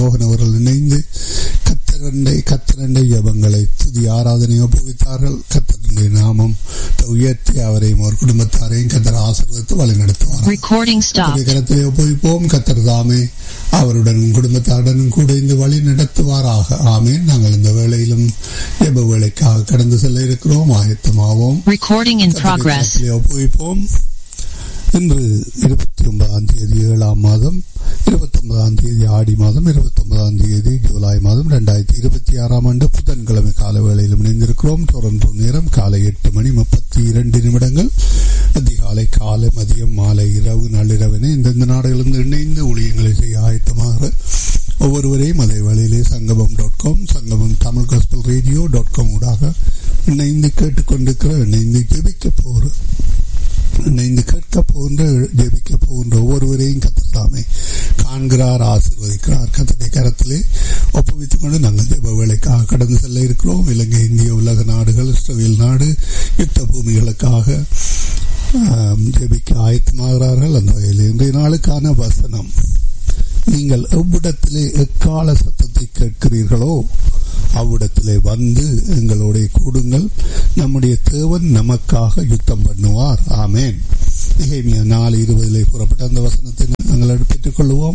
மோகன் அவர்கள் இணைந்து கத்தரண்டை கத்தரண்டை ஜபங்களை துதி ஆராதனை ஒப்புவித்தார்கள் கத்தரண்டை நாமம் உயர்த்தி அவரையும் அவர் குடும்பத்தாரையும் கத்தர் ஆசீர்வதித்து வழிநடத்துவார் Recording stopped. கரத்திலே ஒப்புவிப்போம் கத்தர் தாமே அவருடன் குடும்பத்தாருடனும் கூட இந்த வழி நடத்துவாராக ஆமேன் நாங்கள் இந்த வேளையிலும் ஜெப வேலைக்காக கடந்து செல்ல இருக்கிறோம் ஆயத்தமாவோம் Recording in progress. கர்த்தருடைய ஒப்புவிப்போம் இன்று இருபத்தி ஒன்பதாம் தேதி ஏழாம் மாதம் இருபத்தி ஒன்பதாம் தேதி ஆடி மாதம் இருபத்தி ஒன்பதாம் தேதி ஜூலை மாதம் இரண்டாயிரத்தி இருபத்தி ஆறாம் ஆண்டு புதன்கிழமை கால வேளையில் இணைந்திருக்கிறோம் டொரண்டோ நேரம் காலை எட்டு மணி முப்பத்தி இரண்டு நிமிடங்கள் அதிகாலை காலை மதியம் மாலை இரவு நள்ளிரவினை இந்தந்த நாடுகளிலிருந்து இணைந்து ஊழியங்களை செய்ய ஆயத்தமாக ஒவ்வொருவரையும் அதே வேளையிலே சங்கமம் dot com Sangamam Tamil gospel radio dot com ஊடாக இணைந்து கேட்டுக்கொண்டிருக்கிற இணைந்து ஜெபிக்க போகிற இணைந்து கேட்க போகின்ற ஜெபிக்க போகின்ற ஒவ்வொருவரையும் கத்தத்தாமே காண்கிறார் ஆசீர்வதிக்கிறார் கத்தடைய கரத்திலே ஒப்புவித்துக் கொண்டு நாங்கள் ஜெப வேலைக்காக கடந்து செல்ல இருக்கிறோம் இலங்கை இந்திய உலக நாடுகள் இஸ்ரேல் நாடு யுத்த பூமிகளுக்காக ஆம், ஜெபிக்க ஆயத்தமாகிறார்கள் அந்த வகையில் இன்றைய நாளுக்கான வசனம் நீங்கள் எவ்விடத்திலே எக்கால சத்தத்தை கேட்கிறீர்களோ அவ்விடத்திலே வந்து எங்களோட கூடுங்கள் நம்முடைய தேவன் நமக்காக யுத்தம் பண்ணுவார் ஆமேன் நிகழ்மியா நாலு இருபதிலே கூறப்பட்ட அந்த வசனத்தை நாங்கள் பெற்றுக் கொள்வோம்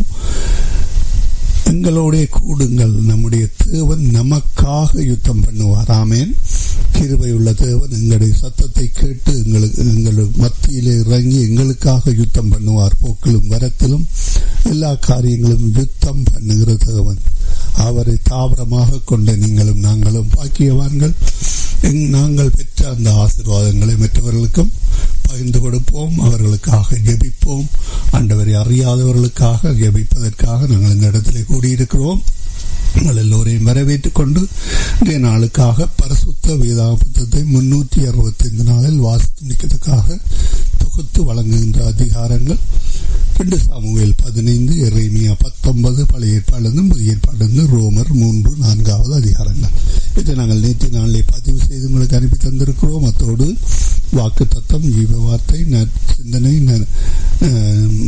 எங்களோட கூடுங்கள் நம்முடைய தேவன் நமக்காக யுத்தம் பண்ணுவார் ஆமேன் கிருபையுள்ள தேவன் எங்களுடைய சத்தத்தை கேட்டு எங்களுக்கு எங்களுக்கு மத்தியிலே இறங்கி எங்களுக்காக யுத்தம் பண்ணுவார் போக்கிலும் வரத்திலும் எல்லா காரியங்களும் யுத்தம் பண்ணுகிற தேவன் அவரை தாவரமாக கொண்ட நீங்களும் நாங்களும் பாக்கியவான்கள் எங்- நாங்கள் பெற்ற அந்த ஆசீர்வாதங்களை மற்றவர்களுக்கும் பகிர்ந்து கொடுப்போம் அவர்களுக்காக ஜெபிப்போம் ஆண்டவரை அறியாதவர்களுக்காக ஜெபிப்பதற்காக நாங்கள் இந்த இடத்திலே கூடியிருக்கிறோம் உங்கள் எல்லோரையும் வரவேற்றுக் கொண்டு இன்றைய நாளுக்காக பரிசுத்த வேதா புத்தகத்தை முன்னூற்றி அறுபத்தைந்து நாளில் வாசித்து நிற்கிறதுக்காக தொகுத்து வழங்குகின்ற அதிகாரங்கள் ரெண்டு சாமுவேல் பதினைந்து எரேமியா பத்தொன்பது பழைய ஏற்பாடிலிருந்து புதிய ஏற்பாடிலிருந்து ரோமர் மூன்று நான்காவது அதிகாரங்கள் இதை நாங்கள் நேற்று நாளிலே பதிவு செய்து உங்களுக்கு அனுப்பி தந்திருக்கிறோம் அத்தோடு வாக்கு தத்தம் ஜீவ வார்த்தை நற்சிந்தனை ந- ஆம்,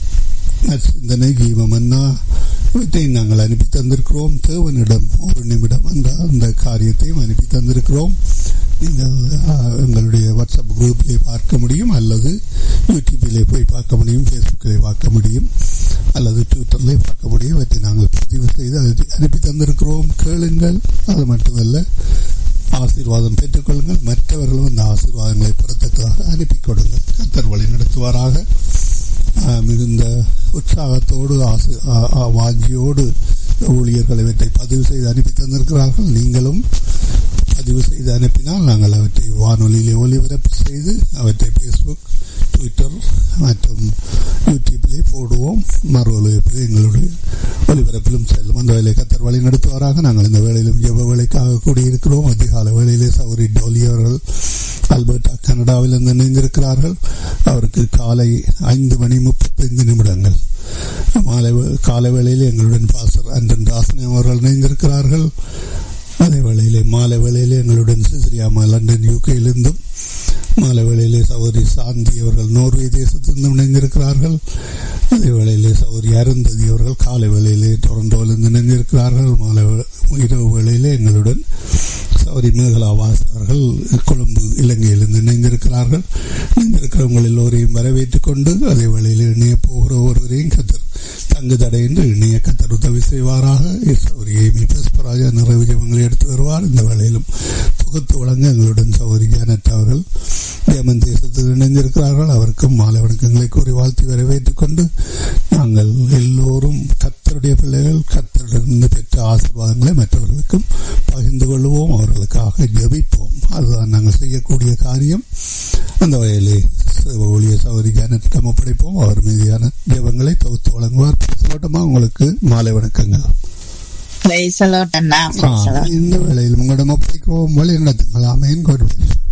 நற்சிந்தனை ஜீவமன்னா இவற்றை நாங்கள் அனுப்பி தந்திருக்கிறோம் தேவனிடம் ஒரு நிமிடம் என்ற அந்த காரியத்தையும் அனுப்பி தந்திருக்கிறோம் நீங்கள் ஆ, எங்களுடைய வாட்ஸ்அப் குரூப்பிலே பார்க்க முடியும் அல்லது யூடியூப்பிலே போய் பார்க்க முடியும் ஃபேஸ்புக்கிலே பார்க்க முடியும் அல்லது ட்விட்டர்லே பார்க்க முடியும் இவற்றை நாங்கள் பதிவு செய்து அதை அனுப்பி தந்திருக்கிறோம் கேளுங்கள் அது மட்டுமல்ல ஆசீர்வாதம் பெற்றுக்கொள்ளுங்கள் மற்றவர்களும் அந்த ஆசீர்வாதங்களை பெறத்தக்கதாக அனுப்பி கொடுங்கள் கத்தர் வழி நடத்துவாராக ஆஹ் மிகுந்த உற்சாகத்தோடு ஆசை ஆ- ஆ- வாஞ்சியோடு ஊழியர்கள் இவற்றை பதிவு செய்து அனுப்பி தந்திருக்கிறார்கள் நீங்களும் பதிவு செய்து அனுப்பினால் நாங்கள் அவற்றை வானொலியிலே ஒளிபரப்பு செய்து அவற்றை ஃபேஸ்புக் ட்விட்டர் மற்றும் யூடியூப்பிலே போடுவோம் மறு ஒலிபரப்பில் எங்களுடைய ஒலிபரப்பிலும் செல்லும் அந்த வேலை கத்தர் வழி நடத்துவாராக நாங்கள் இந்த வேளையிலும் ஜெப வேலைக்காக கூடியிருக்கிறோம் அதிகால வேளையிலே சௌரி டோலி அவர்கள் அல்பர்டா கனடாவிலிருந்து இணைந்திருக்கிறார்கள் அவருக்கு காலை ஐந்து மணி முப்பத்தைந்து நிமிடங்கள் மாலை வே- காலை வேளையில் எங்களுடன் பாசர் அன்றன் ராசனை அவர்கள் இணைந்திருக்கிறார்கள் அதே வேளையிலே மாலை வேளையிலே எங்களுடன் சிசிலியாமா லண்டன் யூகேயிலிருந்தும் மாலை வேளையிலே சகோதரி சாந்தி அவர்கள் நோர்வே தேசத்திலிருந்து இணைந்திருக்கிறார்கள் அதே வேளையிலே சகோதரி அருந்ததி அவர்கள் காலை வேளையிலே டொரண்டோவிலிருந்து இணைந்திருக்கிறார்கள் மாலை வே- இரவு வேளையிலே எங்களுடன் சௌரி மேகலா வாஸ் அவர்கள் கொழும்பு இலங்கையிலிருந்து இணைந்திருக்கிறார்கள் இணைந்திருக்கிறவங்கள் எல்லோரையும் வரவேற்றுக் கொண்டு அதே வேளையில் இணைய போகிற ஒருவரையும் கத்தர் தங்கு தடையின்றி இணைய கத்தர் உதவி செய்வாராக சௌரி ஏமி புஷ்பராஜா நிறைவு ஜெபங்களை எடுத்து வருவார் இந்த வேளையிலும் தொகுத்து வழங்க எங்களுடன் சௌரி ஜானட் அவர்கள் ஜெர்மன் தேசத்தில் இணைந்திருக்கிறார்கள் அவருக்கும் மாலை வணக்கங்களை கூறி வாழ்த்தி வரவேற்றுக் கொண்டு நாங்கள் எல்லோரும் கத்தருடைய பிள்ளைகள் கத்தரிடமிருந்து பெற்ற ஆசீர்வாதங்களை மற்றவர்களுக்கும் பகிர்ந்து கொள்வோம் அவர்களுக்காக ஜெபிப்போம் அதுதான் நாங்கள் செய்யக்கூடிய காரியம் அந்த வகையிலே சிவ ஊழிய சௌரி ஜானத்திடம் ஒப்படைப்போம் அவர் மீதியான ஜெபங்களை தொகுத்து வழங்குவார் பேசப்பட்டமா உங்களுக்கு மாலை வணக்கங்கள் Praise the Lord Anna ah, Praise the Lord. இந்த வேளையில் உங்களிடம் ஒப்படைக்கிறோம் வழி நடத்துங்கள் ஆமேன் God bless you.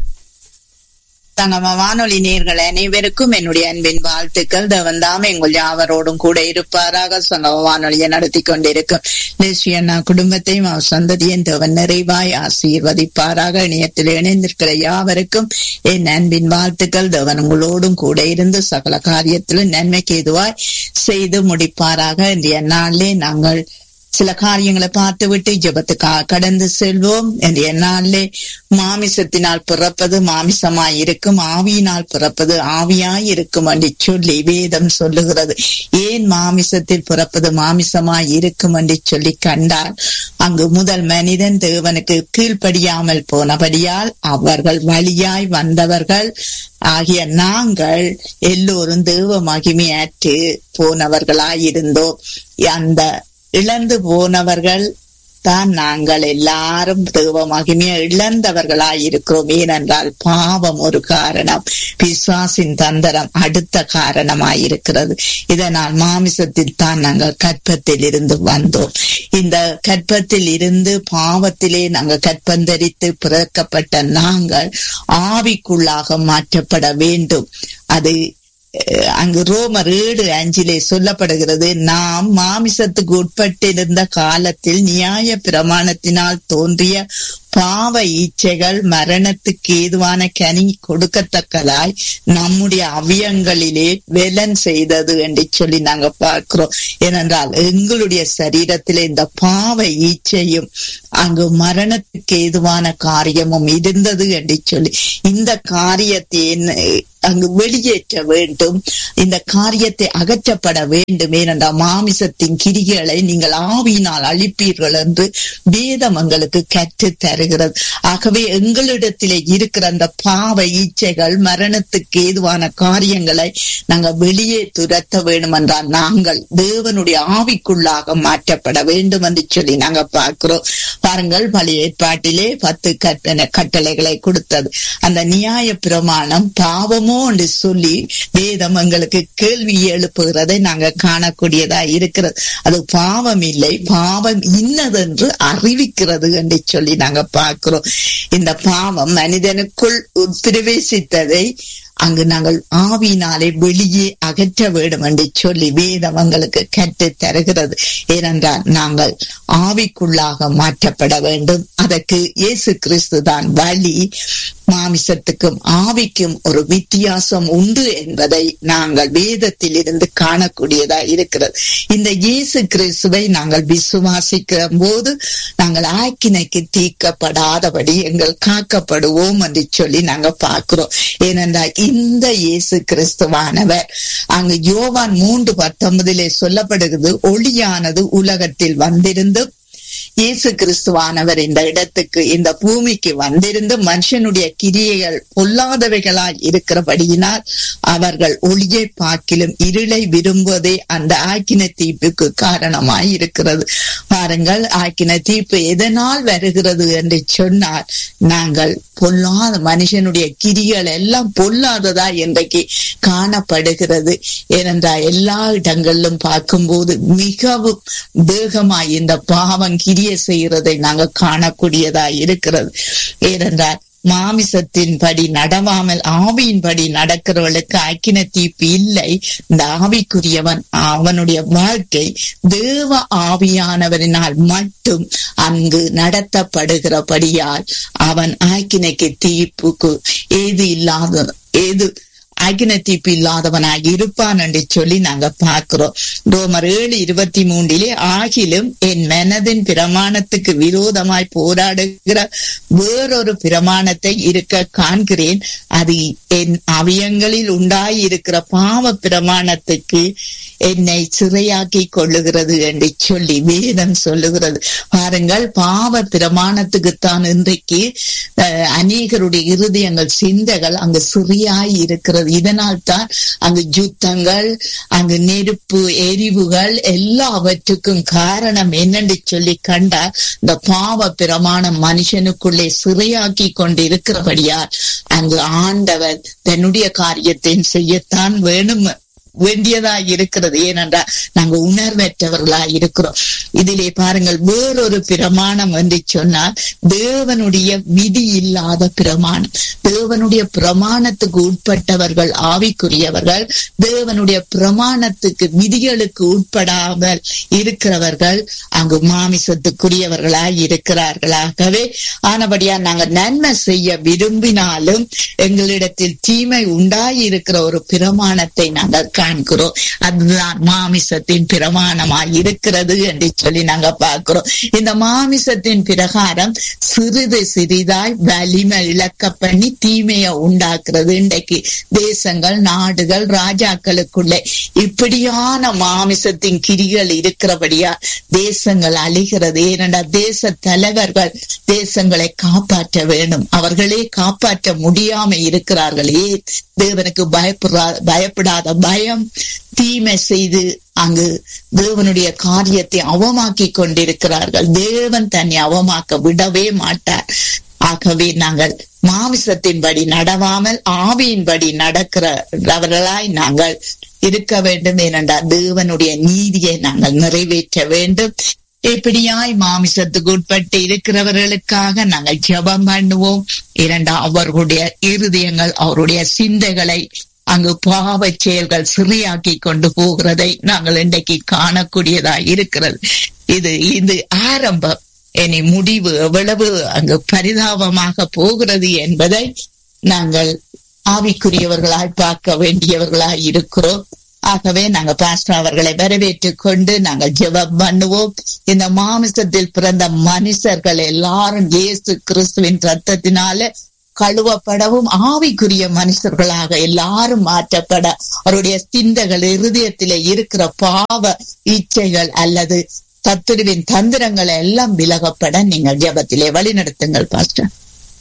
தங்கம வானொலி நேர்கள் அனைவருக்கும் என்னுடைய அன்பின் வாழ்த்துக்கள் தேவன் தாம் எங்கள் யாவரோடும் கூட இருப்பாராக சங்கம வானொலியை நடத்தி கொண்டிருக்கும் தேசிய அண்ணா குடும்பத்தையும் அவர் சந்ததியும் தேவன் நிறைவாய் ஆசீர்வதிப்பாராக இணையத்தில் இணைந்திருக்கிற யாவருக்கும் என் அன்பின் வாழ்த்துக்கள் தேவன் உங்களோடும் கூட இருந்து சகல காரியத்திலும் நன்மைக்கு எதுவாய் செய்து முடிப்பாராக இன்றைய நாளிலே நாங்கள் சில காரியங்களை பார்த்து விட்டு ஜெபத்துக்காக கடந்து செல்வோம் என்று என்னாலே மாமிசத்தினால் பிறப்பது மாமிசமாய் இருக்கும் ஆவியினால் பிறப்பது ஆவியாய் இருக்கும் என்று சொல்லி வேதம் சொல்லுகிறது ஏன் மாமிசத்தில் பிறப்பது மாமிசமாய் இருக்கும் என்று சொல்லி கண்டால் அங்கு முதல் மனிதன் தேவனுக்கு கீழ்ப்படியாமல் போனபடியால் அவர்கள் வழியாய் வந்தவர்கள் ஆகிய நாங்கள் எல்லோரும் தேவ மகிமையாற்று போனவர்களாயிருந்தோம் அந்த இழந்து போனவர்கள் தான் நாங்கள் எல்லாரும் தேவ மகிமையை இழந்தவர்களாயிருக்கிறோம் ஏனென்றால் பாவம் ஒரு காரணம் பிசாசின் தந்திரம் அடுத்த காரணமாயிருக்கிறது இதனால் மாமிசத்தில் தான் நாங்கள் கற்பத்தில் இருந்து வந்தோம் இந்த கற்பத்தில் இருந்து பாவத்திலே நாங்கள் கற்பந்தரித்து பிறக்கப்பட்ட நாங்கள் ஆவிக்குள்ளாக மாற்றப்பட வேண்டும் அது அங்கு ரோமர் ஏழு அஞ்சிலே சொல்லப்படுகிறது நாம் மாமிசத்துக்கு உட்பட்டிருந்த காலத்தில் நியாய பிரமாணத்தினால் தோன்றிய பாவ ஈச்சைகள் மரணத்துக்கு ஏதுவான கனி கொடுக்கத்தக்கதாய் நம்முடைய அவியங்களிலே வெலன் செய்தது என்று சொல்லி நாங்க பார்க்கிறோம் ஏனென்றால் எங்களுடைய சரீரத்திலே இந்த பாவ ஈச்சையும் அங்கு மரணத்துக்கு ஏதுவான காரியமும் இருந்தது என்று சொல்லி இந்த காரியத்தை அங்கு வெளியேற்ற வேண்டும் இந்த காரியத்தை அகற்றப்பட வேண்டும் ஏனென்றால் மாமிசத்தின் கிரிகளை நீங்கள் ஆவியினால் அழிப்பீர்கள் என்று வேதம் எங்களுக்கு கற்று தருகிறது ஆகவே எங்களிடத்திலே இருக்கிற அந்த பாவ ஈச்சைகள் மரணத்துக்கு ஏதுவான காரியங்களை நாங்கள் வெளியே துரத்த வேண்டும் என்றால் நாங்கள் தேவனுடைய ஆவிக்குள்ளாக மாற்றப்பட வேண்டும் என்று சொல்லி நாங்க பார்க்கிறோம் பாருங்கள் பழைய ஏற்பாட்டிலே பத்து கட்டண கட்டளைகளை கொடுத்தது அந்த நியாய பிரமாணம் பாவமோ என்று சொல்லி வேதம் எங்களுக்கு கேள்வி எழுப்புகிறதை நாங்க காணக்கூடியதா இருக்கிறது அது பாவம் இல்லை பாவம் இன்னதென்று அறிவிக்கிறது என்று சொல்லி நாங்க பார்க்கிறோம் இந்த பாவம் மனிதனுக்குள் பிரவேசித்ததை அங்கு நாங்கள் ஆவியினாலே வெளியே அகற்ற வேண்டும் என்று சொல்லி வேதம் எங்களுக்கு கற்று தருகிறது ஏனென்றால் நாங்கள் ஆவிக்குள்ளாக மாற்றப்பட வேண்டும் அதற்கு இயேசு கிறிஸ்து தான் வழி மாமிசத்துக்கும் ஆவிக்கும் ஒரு வித்தியாசம் உண்டு என்பதை நாங்கள் வேதத்தில் இருந்து காணக்கூடியதா இருக்கிறது இந்த இயேசு கிறிஸ்துவை நாங்கள் விசுவாசிக்கிற போது நாங்கள் ஆக்கினைக்கு தீர்க்கப்படாதபடி எங்கள் காக்கப்படுவோம் என்று சொல்லி நாங்க பார்க்கிறோம் ஏனென்றால் இந்த இயேசு கிறிஸ்துவானவர் அங்கு யோவான் மூன்று பத்தொன்பதிலே சொல்லப்படுகிறது ஒளியானது உலகத்தில் வந்திருந்து இயேசு கிறிஸ்துவானவர் இந்த இடத்துக்கு இந்த பூமிக்கு வந்திருந்து மனுஷனுடைய கிரியைகள் பொல்லாதவைகளாய் இருக்கிறபடியினால் அவர்கள் ஒளியை பார்க்கிலும் இருளை விரும்புவதே அந்த ஆக்கின தீப்புக்கு காரணமாய் இருக்கிறது பாருங்கள் ஆக்கின தீப்பு எதனால் வருகிறது என்று சொன்னால் நாங்கள் பொல்லாத மனுஷனுடைய கிரிகள் எல்லாம் பொல்லாததா இன்றைக்கு காணப்படுகிறது ஏனென்றால் எல்லா இடங்களிலும் பார்க்கும்போது மிகவும் வேகமாய் இந்த பாவம் கிரிய செய்கிறதை நாங்கள் காணக்கூடியதா இருக்கிறது ஏனென்றால் மாமிசத்தின்படி நடவாமல் ஆவியின்படி நடக்கிறவர்களுக்கு அக்கின தீப்பு இல்லை இந்த ஆவிக்குரியவன் அவனுடைய வாழ்க்கை தேவ ஆவியானவரினால் மட்டும் அங்கு நடத்தப்படுகிறபடியால் அவன் ஆக்கினைக்கு தீப்புக்கு ஏது இல்லாத ஏது அகின தீப்பு இல்லாதவனாக இருப்பான் என்று சொல்லி நாங்க பார்க்கிறோம் ரோமர் ஏழு இருபத்தி மூன்றிலே ஆகிலும் என் மனதின் பிரமாணத்துக்கு விரோதமாய் போராடுகிற வேறொரு பிரமாணத்தை இருக்க காண்கிறேன் அது என் அவயங்களில் உண்டாய் இருக்கிற பாவ பிரமாணத்துக்கு என்னை சிறையாக்கி கொள்ளுகிறது என்று சொல்லி வேதம் சொல்லுகிறது பாருங்கள் பாவ பிரமாணத்துக்குத்தான் இன்றைக்கு அநேகருடைய இருதயங்கள் சிந்தைகள் அங்கு சிறியாய் இருக்கிறது இதனால் தான் அங்கு யுத்தங்கள் அங்கு நெருப்பு எரிவுகள் எல்லாவற்றுக்கும் காரணம் என்னென்று சொல்லி கண்டால் இந்த பாவ பிரமாணம் மனுஷனுக்குள்ளே சிறையாக்கி கொண்டு இருக்கிறபடியால் அங்கு ஆண்டவர் தன்னுடைய காரியத்தை செய்யத்தான் வேணும் வேண்டியதா இருக்கிறது ஏனென்றால் நாங்க உணர்வற்றவர்களா இருக்கிறோம் இதிலே பாருங்கள் வேறொரு பிரமாணம் என்று சொன்னால் தேவனுடைய விதி இல்லாத பிரமாணம் தேவனுடைய பிரமாணத்துக்கு உட்பட்டவர்கள் ஆவிக்குரியவர்கள் தேவனுடைய பிரமாணத்துக்கு விதிகளுக்கு உட்படாமல் இருக்கிறவர்கள் அங்கு மாமிசத்துக்குரியவர்களாய் இருக்கிறார்களாகவே ஆனபடியா நாங்க நன்மை செய்ய விரும்பினாலும் எங்களிடத்தில் தீமை உண்டாய் இருக்கிற ஒரு பிரமாணத்தை நாங்கள் காண்கிறோம் அதுதான் மாமிசத்தின் பிரமாணமாய் இருக்கிறது என்று சொல்லி நாங்க பார்க்கிறோம் இந்த மாமிசத்தின் பிரகாரம் சிறிது சிறிதாய் வலிமை இழக்க பண்ணி தீமையை உண்டாக்குறது இன்றைக்கு தேசங்கள் நாடுகள் ராஜாக்களுக்குள்ளே இப்படியான மாமிசத்தின் கிரிகள் இருக்கிறபடியா தேசங்கள் அழிகிறது ஏனென்றா தேச தலைவர்கள் தேசங்களை காப்பாற்ற வேண்டும் அவர்களே காப்பாற்ற முடியாம இருக்கிறார்களே தேவனுக்கு பயப்படுறா பயப்படாத பயம் தீமை செய்து அங்கு தேவனுடைய காரியத்தை அவமாக்கி கொண்டிருக்கிறார்கள் தேவன் தன்னை அவமாக்க விடவே மாட்டார் ஆகவே நாங்கள் மாமிசத்தின்படி நடவாமல் ஆவியின்படி நடக்கிறவர்களாய் நாங்கள் இருக்க வேண்டும் ஏனென்றால் தேவனுடைய நீதியை நாங்கள் நிறைவேற்ற வேண்டும் இப்படியாய் மாமிசத்துக்கு உட்பட்டு இருக்கிறவர்களுக்காக நாங்கள் ஜெபம் பண்ணுவோம் இரண்டாம் அவர்களுடைய இருதயங்கள் அவருடைய சிந்தைகளை அங்கு பாவ செயல்கள் சிறியாக்கி கொண்டு போகிறதை நாங்கள் இன்றைக்கு காணக்கூடியதாய் இருக்கிறது இது இது ஆரம்பம் இனி முடிவு எவ்வளவு அங்கு பரிதாபமாக போகிறது என்பதை நாங்கள் ஆவிக்குரியவர்களாய் பார்க்க வேண்டியவர்களாய் இருக்கிறோம் ஆகவே நாங்க பாஸ்டர் அவர்களை வரவேற்றுக் கொண்டு நாங்கள் ஜெபம் பண்ணுவோம் இந்த மாமிசத்தில் பிறந்த மனுஷர்கள் எல்லாரும் இயேசு கிறிஸ்துவின் ரத்தத்தினால கழுவப்படவும் ஆவிக்குரிய மனுஷர்களாக எல்லாரும் மாற்றப்பட அவருடைய சிந்தைகள் இருதயத்திலே இருக்கிற பாவ இச்சைகள் அல்லது சத்துருவின் தந்திரங்களை எல்லாம் விலகப்பட நீங்கள் ஜெபத்திலே வழிநடத்துங்கள் பாஸ்டர்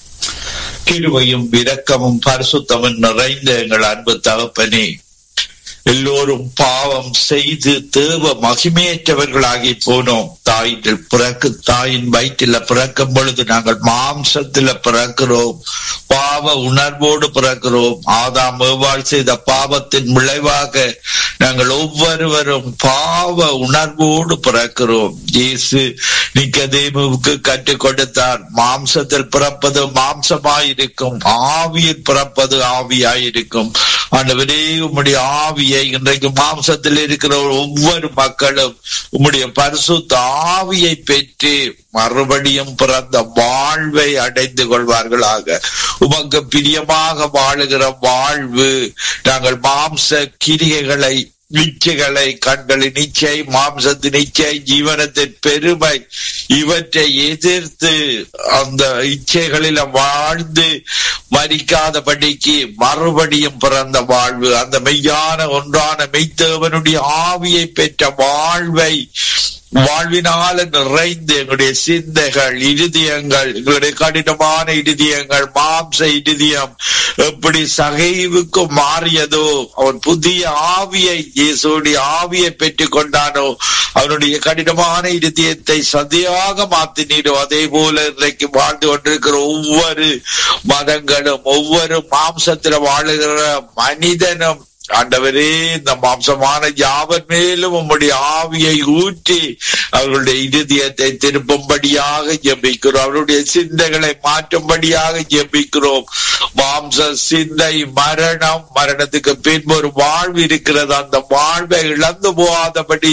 கிருபையும் இரக்கமும் பரிசுத்தமும் நிறைந்த எங்கள் அன்பு தகப்பனே எல்லோரும் பாவம் செய்து தேவ மகிமையற்றவர்களாகி போனோம் தாயின் பிறக்கு தாயின் வயிற்றில பிறக்கும் பொழுது நாங்கள் மாம்சத்துல பிறக்கிறோம் பாவ உணர்வோடு பிறக்கிறோம் ஆதாம் ஏவாள் செய்த பாவத்தின் விளைவாக நாங்கள் ஒவ்வொருவரும் பாவ உணர்வோடு பிறக்கிறோம் இயேசு நிக்கதேமுவுக்கு கற்றுக் கொடுத்தார் மாம்சத்தில் பிறப்பது மாம்சமாயிருக்கும் ஆவியில் பிறப்பது ஆவியாயிருக்கும் ஆண்டவரே உம்முடைய ஆவியை இன்றைக்கு மாம்சத்தில் இருக்கிற ஒவ்வொரு மக்களும் உம்முடைய பரிசுத்த ஆவியை பெற்று மறுபடியும் பிறந்த வாழ்வை அடைந்து கொள்வார்களாக உமக்கு பிரியமாக வாழுகிற வாழ்வு நாங்கள் மாம்ச கிரியைகளை இச்சைகளை கண்களின் இச்சை மாம்சத்தின் இச்சை ஜீவனத்தின் பெருமை இவற்றை எதிர்த்து அந்த இச்சைகளில வாழ்ந்து மறிக்காதபடிக்கு மறுபடியும் பிறந்த வாழ்வு அந்த மெய்யான ஒன்றான மெய்த்தேவனுடைய ஆவியை பெற்ற வாழ்வை வாழ்வினால நிறைந்து எங்களுடைய சிந்தைகள் இருதயங்கள் எங்களுடைய கடினமான இருதயங்கள் மாம்ச இருதயம் எப்படி சகைவுக்கு மாறியதோ அவன் புதிய ஆவியை இயேசுடைய ஆவியை பெற்றுக் கொண்டானோ அவனுடைய கடினமான இருதயத்தை சதையாக மாத்தினீரோ அதே போல இன்றைக்கு வாழ்ந்து கொண்டிருக்கிற ஒவ்வொரு மதங்களும் ஒவ்வொரு மாம்சத்துல வாழுகிற மனிதனும் ஆண்டவரே இந்த மாம்சமான யாவர் மேலும் உம்முடைய ஆவியை ஊற்றி அவர்களுடைய இருதயத்தை திருப்பும்படியாக ஜெபிக்கிறோம் அவருடைய சிந்தைகளை மாற்றும்படியாக ஜெபிக்கிறோம் மாம்ச சிந்தை மரணம் மரணத்துக்கு பின்பு ஒரு வாழ்வு இருக்கிறது அந்த வாழ்வை இழந்து போகாதபடி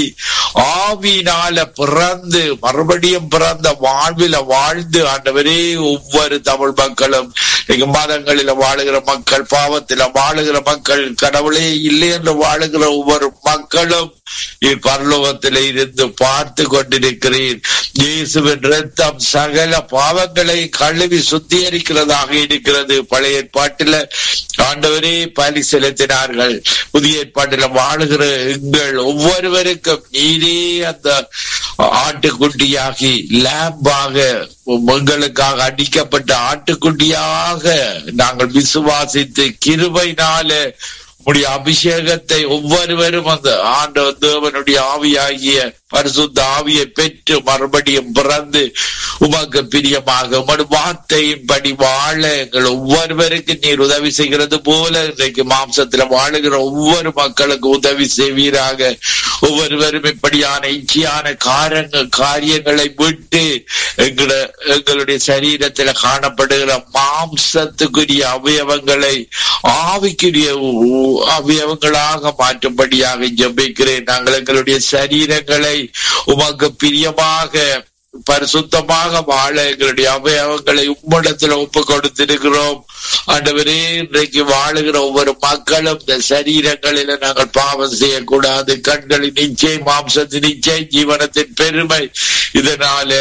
ஆவியினால பிறந்து மறுபடியும் பிறந்த வாழ்வில வாழ்ந்து ஆண்டவரே ஒவ்வொரு தமிழ் மக்களும் எங்க மதங்களில வாழுகிற மக்கள் பாவத்தில வாழுகிற மக்கள் கடவுளே இல்லை என்று வாழுகிற ஒவ்வொரு மக்களும் பரலோகத்தில இருந்து பார்த்து கொண்டிருக்கிறேன் இயேசுவின் ரத்தம் சகல பாவங்களை கழுவி சுத்திகரிக்கிறதாக இருக்கிறது பழைய ஏற்பாட்டில ஆண்டவரே பலி செலுத்தினார்கள் புதிய ஏற்பாட்டில வாழுகிற எங்கள் ஒவ்வொருவருக்கும் நீரே அந்த ஆட்டுக்குட்டியாகி லேம்பாக எங்களுக்காக அடிக்கப்பட்ட ஆட்டுக்குட்டியாக நாங்கள் விசுவாசித்து கிருபைனால உடைய அபிஷேகத்தை ஒவ்வொருவரும் அந்த ஆண்டவர் தேவனுடைய ஆவியாகிய பரிசுத்த ஆவியை பெற்று மறுபடியும் பிறந்து உமக்கு பிரியமாக உமது வார்த்தையின் படி வாழ எங்கள் ஒவ்வொருவருக்கு நீர் உதவி செய்கிறது போல இன்றைக்கு மாம்சத்துல வாழுகிற ஒவ்வொரு மக்களுக்கு உதவி செய்வீராக ஒவ்வொருவரும் இப்படியான இச்சையான காரங்கள் காரியங்களை விட்டு எங்கள எங்களுடைய சரீரத்துல காணப்படுகிற மாம்சத்துக்குரிய அவயவங்களை ஆவிக்குரிய அவயவங்களாக மாற்றும்படியாக ஜெபிக்கிறேன் நாங்கள் எங்களுடைய சரீரங்களை உமக்கு பிரியமாக பரிசுத்தமாக வாழ எங்களுடைய அவயவங்களை உம்மிடத்துல ஒப்பு கொடுத்திருக்கிறோம் ஆண்டவரே இன்றைக்கு வாழுகிற ஒவ்வொரு மக்களும் இந்த சரீரங்களில நாங்கள் பாவம் செய்யக்கூடாது கண்களின் நிச்சயம் மாம்சத்தின் நிச்சயம் ஜீவனத்தின் பெருமை இதனால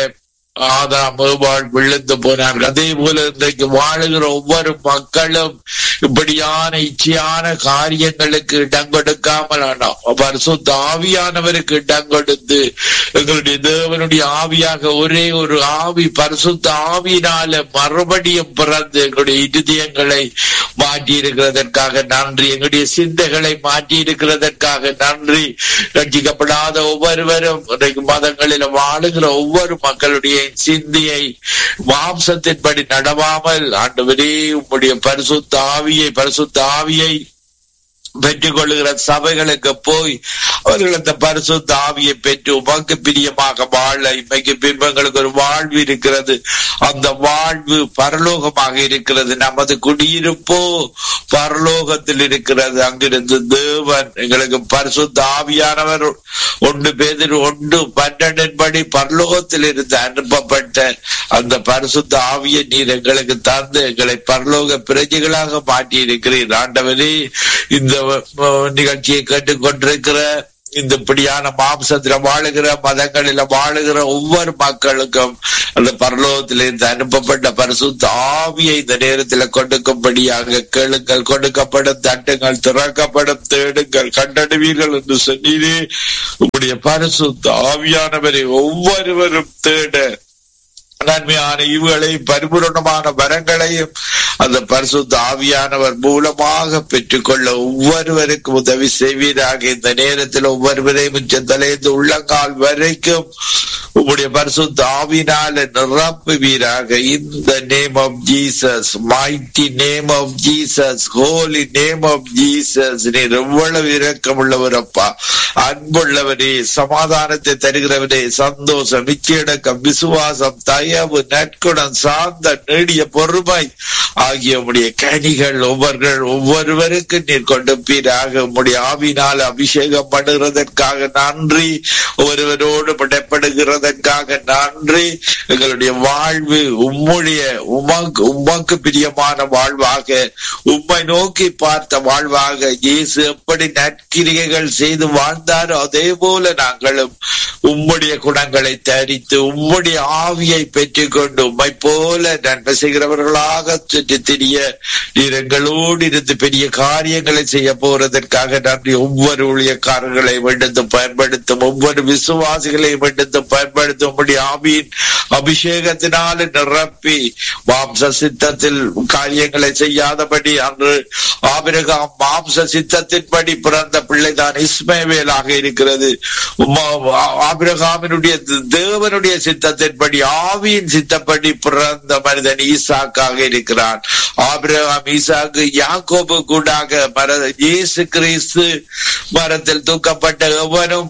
ஆதாம் ஏவாள் விழுந்து போனார்கள் அதே போல இன்றைக்கு வாழுகிற ஒவ்வொரு மக்களும் இப்படியான இச்சையான காரியங்களுக்கு இடம் கொடுக்காமல் ஆனோம். பரிசுத்த ஆவியானவருக்கு இடம் கொடுத்து எங்களுடைய தேவனுடைய ஆவியாக ஒரே ஒரு ஆவி பரிசுத்த ஆவியினால மறுபடியும் பிறந்து எங்களுடைய இருதயங்களை மாற்றி இருக்கிறதற்காக நன்றி எங்களுடைய சிந்தைகளை மாற்றி இருக்கிறதற்காக நன்றி ரட்சிக்கப்படாத ஒவ்வொருவரும் இன்றைக்கு மதங்களில் வாழுகிற ஒவ்வொரு மக்களுடைய சிந்தையை மாம்சத்தின்படி நடவாமல் ஆண்டவரே உம்முடைய பரிசுத்த ஆவியை பரிசுத்த ஆவியை பெற்றுக் கொள்ளுகிற சபைகளுக்கு போய் அவர்கள் அந்த பரிசுத்த ஆவியை பெற்று உமக்கு பிரியமாக வாழ இன்றைக்கு பின்பங்களுக்கு ஒரு வாழ்வு இருக்கிறது அந்த வாழ்வு பரலோகமாக இருக்கிறது நமது குடியிருப்போ பரலோகத்தில் இருக்கிறது அங்கிருந்து தேவன் எங்களுக்கு பரிசுத்த ஆவியானவர் ஒன்று பேதில் ஒன்று பன்னெண்டின் படி பரலோகத்தில் இருந்து அனுப்பப்பட்ட அந்த பரிசுத்த ஆவியை நீர் எங்களுக்கு தந்து எங்களை பரலோக பிரஜைகளாக மாற்றி இருக்கிறீர் ஆண்டவரே இந்த அஹ், நிகழ்ச்சியை கேட்டுக்கொண்டிருக்கிற இந்த இப்படியான மாம்சத்துல வாழுகிற மதங்களில வாழுகிற ஒவ்வொரு மக்களுக்கும் அந்த பரலோகத்திலிருந்து அனுப்பப்பட்ட பரிசுத்த ஆவியை இந்த நேரத்தில் கொடுக்கும்படியாக கேளுங்கள் கொடுக்கப்படும் தட்டுங்கள் திறக்கப்படும் தேடுங்கள் கண்டடுவீர்கள் என்று சொன்னீரே உங்களுடைய பரிசுத்த ஆவியானவரை ஒவ்வொருவரும் தேட நன்மையான இவுகளை பரிபூரணமான வரங்களையும் அந்த பரிசுத்த ஆவியானவர் மூலமாக பெற்றுக்கொள்ள ஒவ்வொருவருக்கும் உதவி செய்வீராக இந்த நேரத்தில் ஒவ்வொருவரையும் உச்சந்தலைந்து உள்ளங்கால் வரைக்கும் உங்களுடைய பரிசுத்த ஆவினால நிரப்புவீராக இந்த name of Jesus mighty name of Jesus holy name of Jesus நீர் எவ்வளவு இரக்கம் உள்ளவரப்பா அன்புள்ளவரே சமாதானத்தை தருகிறவரே சந்தோஷம் நிச்சயடக்கம் விசுவாசம் தயவு நற்குணம் சார்ந்த நீடிய பொறுமை ஆகிய உம்முடைய கனிகள் ஒவ்வொரு ஒவ்வொருவருக்கு நீர் கொடுப்பீராக உம்முடைய ஆவினால் அபிஷேகம் பண்ணுகிறதற்காக நன்றி ஒருவரோடு படைப்படுகிறதற்காக நன்றி எங்களுடைய வாழ்வு உம்முடைய உமக்கு உமக்கு பிரியமான வாழ்வாக உம்மை நோக்கி பார்த்த வாழ்வாக இயேசு எப்படி நற்கிரிகைகள் செய்து வாழ்ந்தாரோ அதே போல நாங்களும் உம்முடைய குணங்களை தரித்து உம்முடைய ஆவியை பெற்றுக்கொண்டு உம்மை போல நன்மை செய்கிறவர்களாக சுற்றி திரிய நீர் எங்களோடு இருந்து பெரிய காரியங்களை செய்ய போறதற்காக நன்றி ஒவ்வொரு ஊழியக்காரர்களை எடுத்து பயன்படுத்தும் ஒவ்வொரு விசுவாசிகளையும் எடுத்து பயன்படுத்தும் உம்முடைய ஆவியின் அபிஷேகத்தினால நிரப்பி மாம்ச சித்தத்தில் காரியங்களை செய்யாதபடி அன்று ஆபிரகாம் மாம்ச சித்தத்தின்படி பிறந்த பிள்ளைதான் இஸ்மவேலாக இருக்கிறது உம்ம- ஆபிரகாமினுடைய தேவனுடைய சித்தத்தின்படி ஆவியின் சித்தப்படி பிறந்த மனிதன் ஈசாக்காக இருக்கிறான் ஆபிரகாம் ஈசாக்கு யாக்கோபு கூடாக மர இயேசு கிறிஸ்து மரத்தில் தூக்கப்பட்ட எவனும்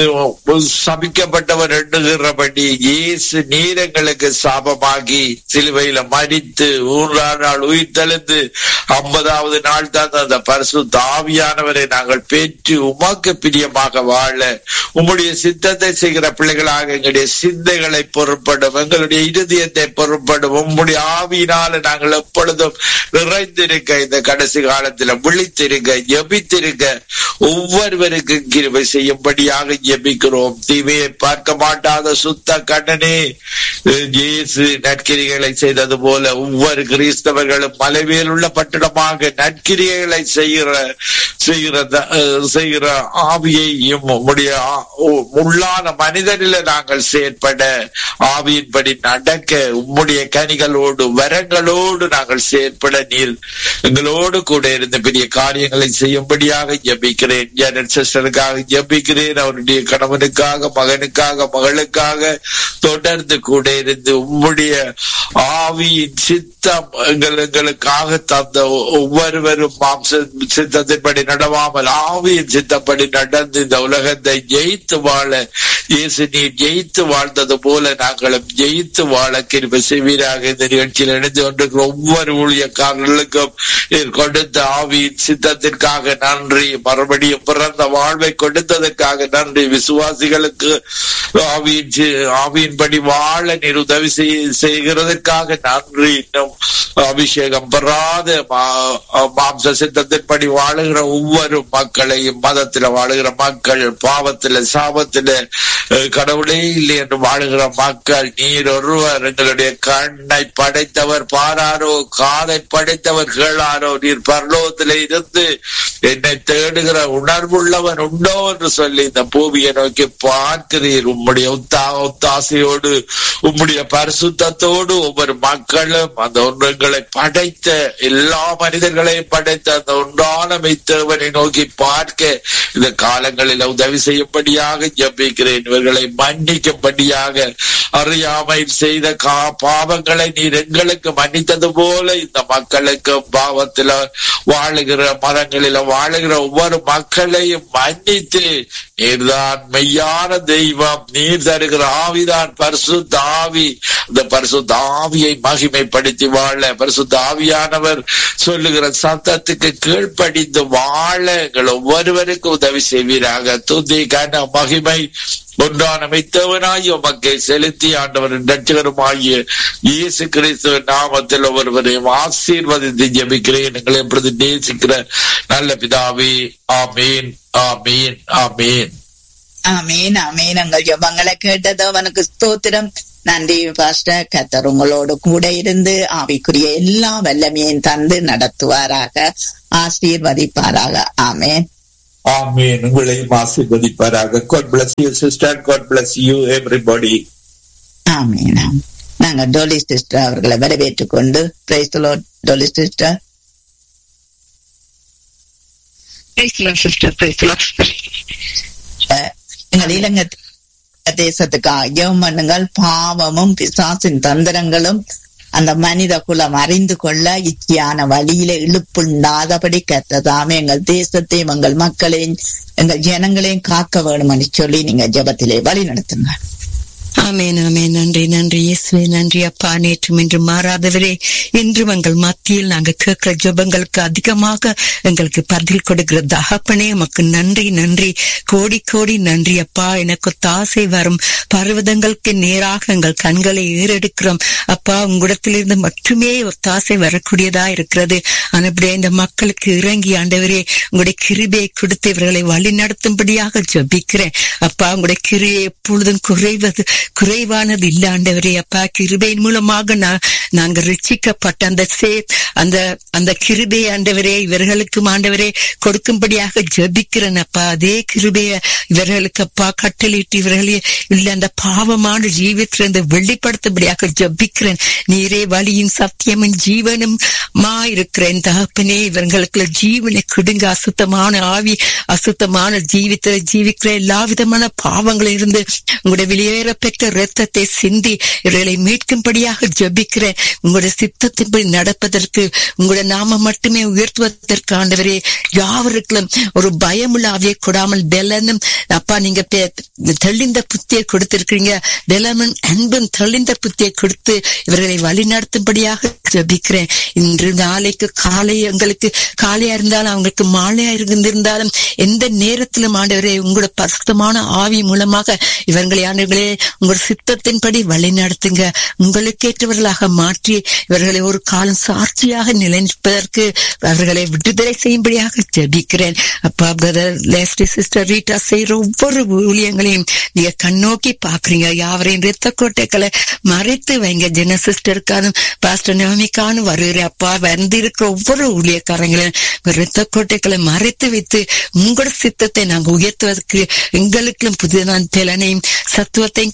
சபிக்கப்பட்டவர் எண்ணுகிறபடி இயேசு நீரங்களுக்கு சாபமாகி சிலுவையில மடித்து மூன்றாம் நாள் உயிர் தெளிந்து ஐம்பதாவது நாள் தான் அந்த பரிசு தாவியானவரை நாங்கள் பெற்று உமக்கு பிரியமாக வாழ உம்முடைய சித்தத்தை செய்கிற பிள்ளைகளாக எங்களுடைய சிந்தைகளை பொருட்படும் எங்களுடைய இருதயத்தை பொருட்படும் உம்முடைய ஆவியினால நாங்கள் எப்பொழுதும் நிறைந்திருக்க இந்த கடைசி காலத்துல விழித்திருக்க ஜெபித்திருக்க ஒவ்வொருவருக்கும் கிருபை செய்யும்படியாக ஜெபிக்கிறோம் தீமையை பார்க்க மாட்டாத சுத்த கண்ணனே இயேசு நற்கிரிகளை செய்தது போல ஒவ்வொரு கிறிஸ்தவர்களும் மலைவேல் உள்ள பட்டணமாக நற்கிரிகளை செய்கிற செய்கிற த- அஹ் செய்கிற ஆவியையும் உம்முடைய ஆ- உ- உள்ளான மனிதனில நாங்கள் செயற்பட ஆவியின்படி நடக்க உம்முடைய கனிகளோடு வரங்களோடு நாங்கள் செயற்பட நீர் எங்களோடு கூட இருந்த பெரிய காரியங்களை செய்யும்படியாக ஜெபிக்கிறேன் ஜெனட் சிஸ்டருக்காக ஜெபிக்கிறேன் அவருடைய கணவனுக்காக மகனுக்காக மகளுக்காக தொடர்ந்து கூட கொண்டே இருந்து உம்முடைய ஆவியின் சித்தம் எங்கள் எங்களுக்காக தந்த ஒவ்வொருவரும் மாம்ச சித்தத்தின்படி நடவாமல் ஆவியின் சித்தப்படி நடந்து இந்த உலகத்தை ஜெயித்து வாழ இயேசு நீ ஜெயித்து வாழ்ந்தது போல நாங்களும் ஜெயித்து வாழ கிருப செய்வீராக இந்த நிகழ்ச்சியில் இணைந்து கொண்டிருக்கிற ஒவ்வொரு ஊழியக்காரர்களுக்கும் நீர் கொடுத்த ஆவியின் சித்தத்திற்காக நன்றி மறுபடியும் பிறந்த வாழ்வை கொடுத்ததற்காக நன்றி விசுவாசிகளுக்கு ஆவியின் சி- ஆவியின்படி வாழ நீர் உதவி செய்- செய்கிறதற்காக நன்றி இன்னும் அபிஷேகம் பெறாத மா- மாம்ச சித்தத்தின்படி வாழுகிற ஒவ்வொரு மக்களையும் மதத்துல வாழுகிற மக்கள் பாவத்துல சாபத்துல அஹ், கடவுளே இல்லை என்று வாழுகிற மக்கள் நீர் ஒருவர் எங்களுடைய கண்ணை படைத்தவர் பாராரோ காதை படைத்தவர் கேளாரோ நீர் பரலோகத்திலே இருந்து என்னை தேடுகிற உணர்வுள்ளவன் உண்டோ என்று சொல்லி இந்த பூமியை நோக்கி பார்க்கிறீர் உம்முடைய உத்தா ஒத்தாசையோடு உம்முடைய பரிசுத்தத்தோடு ஒவ்வொரு மக்களும் அந்த ஒன்றுங்களை படைத்த எல்லா மனிதர்களையும் படைத்த அந்த ஒன்றான மெய்த்தேவனை நோக்கி பார்க்க இந்த காலங்களில் உதவி செய்யும்படியாக ஜெபிக்கிறேன் இவர்களை மன்னிக்கும்படியாக அறியாமையில் செய்த கா பாவங்களை நீர் எங்களுக்கு மன்னித்தது போல இந்த மக்களுக்கு பாவத்தில் வாழுகிற மதங்களில வாழுகிற ஒவ்வொரு மக்களையும் மன்னித்து நீர்தான் மெய்யான தெய்வம் நீர் தருகிற ஆவிதான் பரிசுத்த ஆவி அந்த பரிசுத்த ஆவியை மகிமைப்படுத்தி வாழ பரிசுத்த ஆவியானவர் சொல்லுகிற சத்தத்துக்கு கீழ்ப்படிந்து வாழ எங்கள் ஒவ்வொருவருக்கும் உதவி செய்வீராக துதி கன மகிமை ஒன்றான மெய்த்தவனாய் உமக்கை செலுத்தி ஆண்டவரின் ரட்சகருமாகிய இயேசு கிறிஸ்துவ நாமத்தில் ஒவ்வொருவரையும் ஆசீர்வதித்து ஜெபிக்கிறேன் எங்களை எப்பொழுது நேசிக்கிற நல்ல பிதாவே ஆமீன் ஆமீன் ஆமீன் ஆமீன் ஆமீன் எங்கள் ஜெபங்களை கேட்டது அவனுக்கு ஸ்தோத்திரம் நன்றி பாஸ்டர் கத்தர் உங்களோடு கூட இருந்து ஆவிக்குரிய எல்லா வல்லமையும் தந்து நடத்துவாராக ஆசீர்வதிப்பாராக ஆமேன் ஆமீன் உங்களையும் ஆசீர்வதிப்பாராக God bless you sister God bless you everybody ஆமீன் ஆமீன். நாங்க டோலி சிஸ்டர் அவர்களை வரவேற்றுக் கொண்டு பிரைஸ் டோலி சிஸ்டர் சிஸ்டர் பேசலாம் அஹ், எங்கள் இலங்கை தேசத்துக்காக ஜெபம் பண்ணுங்கள் பாவமும் பிசாசின் தந்திரங்களும் அந்த மனித குலம் அறிந்து கொள்ள இச்சையான வழியில இழுப்புண்டாதபடி கத்ததாமே எங்கள் தேசத்தையும் எங்கள் மக்களையும் எங்கள் ஜனங்களையும் காக்க வேணும்னு சொல்லி நீங்க ஜெபத்திலே வழி நடத்துங்க ஆமேன் ஆமேன் நன்றி நன்றி இயேசுவே நன்றி அப்பா நேற்றும் இன்று மாறாதவரே இன்றும் எங்கள் மத்தியில் நாங்க கேட்கிற ஜெபங்களுக்கு அதிகமாக எங்களுக்கு பதில் கொடுக்கிற தகப்பனே உமக்கு நன்றி நன்றி கோடி கோடி நன்றி அப்பா எனக்கு தாசை வரும் பர்வதங்களுக்கு நேராக எங்கள் கண்களை ஏறெடுக்கிறோம் அப்பா உங்களிடத்திலிருந்து மட்டுமே ஒத்தாசை வரக்கூடியதா இருக்கிறது ஆனப்படியே இந்த மக்களுக்கு இறங்கி ஆண்டவரே உங்களுடைய கிருபையை கொடுத்து இவர்களை வழி நடத்தும்படியாக ஜபிக்கிறேன் அப்பா உங்களுடைய கிருபை எப்பொழுதும் குறைவது குறைவானது இல்ல ஆண்டவரே அப்பா கிருபையின் மூலமாக நான் நாங்க ரட்சிக்கப்பட்ட அந்த சே அந்த அந்த கிருபை ஆண்டவரே இவர்களுக்கும் ஆண்டவரே கொடுக்கும்படியாக ஜபிக்கிறேன் அப்பா அதே கிருபைய இவர்களுக்கு அப்பா கட்டளிட்டு இவர்களே இல்ல அந்த பாவமான ஜீவித்திலிருந்து வெளிப்படுத்தும்படியாக ஜபிக்கிறேன் நீரே வழியும் சத்தியமும் ஜீவனும் மா இருக்கிறேன் தகப்பனே இவர்களுக்கு ஜீவனை கொடுங்க அசுத்தமான ஆவி அசுத்தமான ஜீவித்த ஜீவிக்கிற எல்லா விதமான பாவங்களில் இருந்து உங்களுடைய வெளியேற பெற்ற ரத்தத்தை சிந்தி இவர்களை மீட்கும்படியாக ஜபிக்கிறேன் உங்களுடைய சித்தத்தின்படி நடப்பதற்கு உங்களுடைய நாம மட்டுமே உயர்த்துவதற்கு ஆண்டவரே யாவருக்கும் ஒரு பயமுள்ள ஆவியை கொடாமல் பெலனும் அப்பா நீங்க பே- தெளிந்த புத்தியை கொடுத்திருக்கீங்க பெலனும் அன்பும் தெளிந்த புத்தியை கொடுத்து இவர்களை வழி நடத்தும்படியாக ஜபிக்கிறேன் இன்று நாளைக்கு காலை எங்களுக்கு காலையா இருந்தாலும் அவங்களுக்கு மாலையா இருந்திருந்தாலும் எந்த நேரத்திலும் ஆண்டவரே உங்களோட பரிசுத்தமான ஆவி மூலமாக இவர்களை ஆண்டவர்களே உங்களோட சித்தத்தின்படி வழி நடத்துங்க உங்களுக்கேற்றவர்களாக மாற்றி இவர்களை ஒரு காலம் சாட்சியாக நிலைநிற்பதற்கு அவர்களை விடுதலை செய்யும்படியாக ஜெபிக்கிறேன் அப்பா பிரதர் லேஸ்டி சிஸ்டர் ரீட்டா செய்யற ஒவ்வொரு ஊழியங்களையும் நீங்க கண்ணோக்கி பாக்குறீங்க யாவரையும் ரத்த கோட்டைகளை மறைத்து வைங்க ஜென சிஸ்டருக்கானும் பாஸ்டர் நவமிக்கானும் வருகிற அப்பா வந்து இருக்கிற ஒவ்வொரு ஊழியக்காரங்களையும் ரத்த கோட்டைகளை மறைத்து வைத்து உங்களோட சித்தத்தை நாங்க உயர்த்துவதற்கு எங்களுக்கும் புதிதான திறனையும் சத்துவத்தையும் கொடுத்து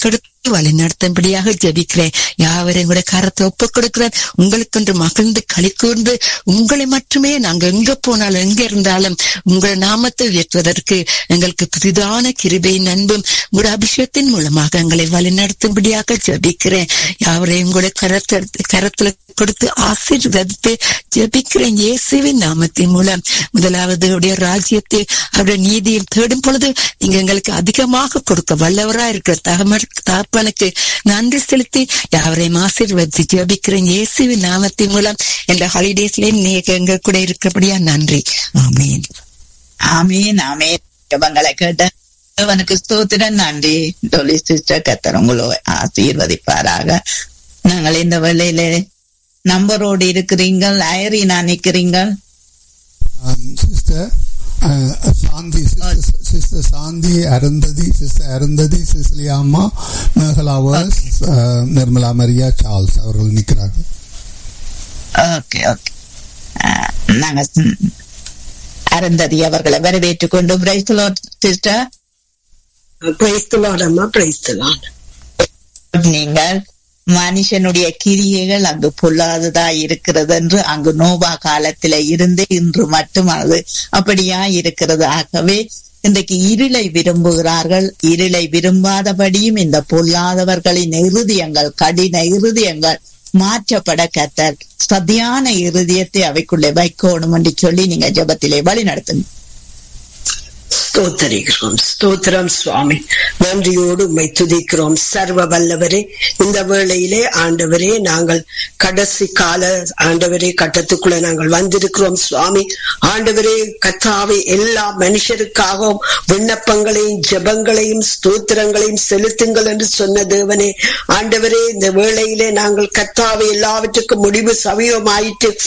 வழி நடத்தும்படியாக ஜெபிக்கிறேன் யாவரையும் கூட கரத்தை ஒப்புக் கொடுக்கிறேன் உங்களுக்கென்று மகிழ்ந்து களி கூர்ந்து உங்களை மட்டுமே நாங்க எங்க போனாலும் எங்க இருந்தாலும் உங்கள் நாமத்தை உயர்த்துவதற்கு எங்களுக்கு புதிதான கிருபையின் அன்பும் உங்களுடைய அபிஷேகத்தின் மூலமாக எங்களை வழி நடத்தும்படியாக ஜெபிக்கிறேன் யாவரையும் கூட கரத்தை கரத்துல கொடுத்து ஆசீர்வதித்து ஜெபிக்கிறேன் இயேசுவின் நாமத்தின் மூலம் முதலாவது உடைய ராஜ்யத்தை அவருடைய நீதியை தேடும் பொழுது நீங்க எங்களுக்கு அதிகமாக கொடுக்க வல்லவரா இருக்கிற தகம தகப்பனுக்கு நன்றி செலுத்தி யாவரையும் ஆசீர்வதித்து ஜெபிக்கிறேன் இயேசுவின் நாமத்தின் மூலம் இந்த ஹாலிடேஸ்ல நீங்க எங்க கூட இருக்கிறபடியா நன்றி ஆமீன் ஆமீன் ஆமீன் ஜெபங்களை கேட்ட அவனுக்கு ஸ்தோத்திரம் நன்றி டொலி சிஸ்டர் கத்தர் உங்களை ஆசீர்வதிப்பாராக நாங்கள் இந்த வேளையில நம்பரோடு இருக்கிறீங்கள் ஐரீனா நிக்கிறீங்கள் sister Shanthi sister Shanthi Arundhathi sister Arundhathi சிசிலியாமா மேகலாவர்ஸ் நிர்மலா மரியா சார்ல்ஸ் அவர்கள் நிற்கிறார்கள் ஓகே ஓகே நாங்க ம், அருந்ததி அவர்களை வரவேற்றுக் கொண்டு பிரைஸ்லோ சிஸ்டர் பிரைஸ் அம்மா பிரைஸ் நீங்கள் மனுஷனுடைய கிரியைகள் அங்கு பொல்லாததா இருக்கிறது என்று அங்கு நோபா காலத்தில இருந்து இன்று மட்டும் அது அப்படியா இருக்கிறது ஆகவே இன்றைக்கு இருளை விரும்புகிறார்கள் இருளை விரும்பாதபடியும் இந்த பொல்லாதவர்களின் இருதயங்கள் கடின இருதயங்கள் மாற்றப்பட கத்தர் சதியான இருதயத்தை அவைக்குள்ளே வைக்கணும் என்று சொல்லி நீங்க ஜெபத்திலே வழி நடத்துங்க ஸ்தோத்தரிக்கிறோம் ஸ்தோத்திரம் சுவாமி நன்றியோடு உம்மை துதிக்கிறோம் சர்வ வல்லவரே இந்த வேளையிலே ஆண்டவரே நாங்கள் கடைசி கால ஆண்டவரே கட்டத்துக்குள்ள நாங்கள் வந்திருக்கிறோம் சுவாமி ஆண்டவரே கத்தாவை எல்லா மனுஷருக்காகவும் விண்ணப்பங்களையும் ஜெபங்களையும் ஸ்தோத்திரங்களையும் செலுத்துங்கள் என்று சொன்ன தேவனே ஆண்டவரே இந்த வேளையிலே நாங்கள் கத்தாவை எல்லாவற்றுக்கும் முடிவு சமயமாயிட்டு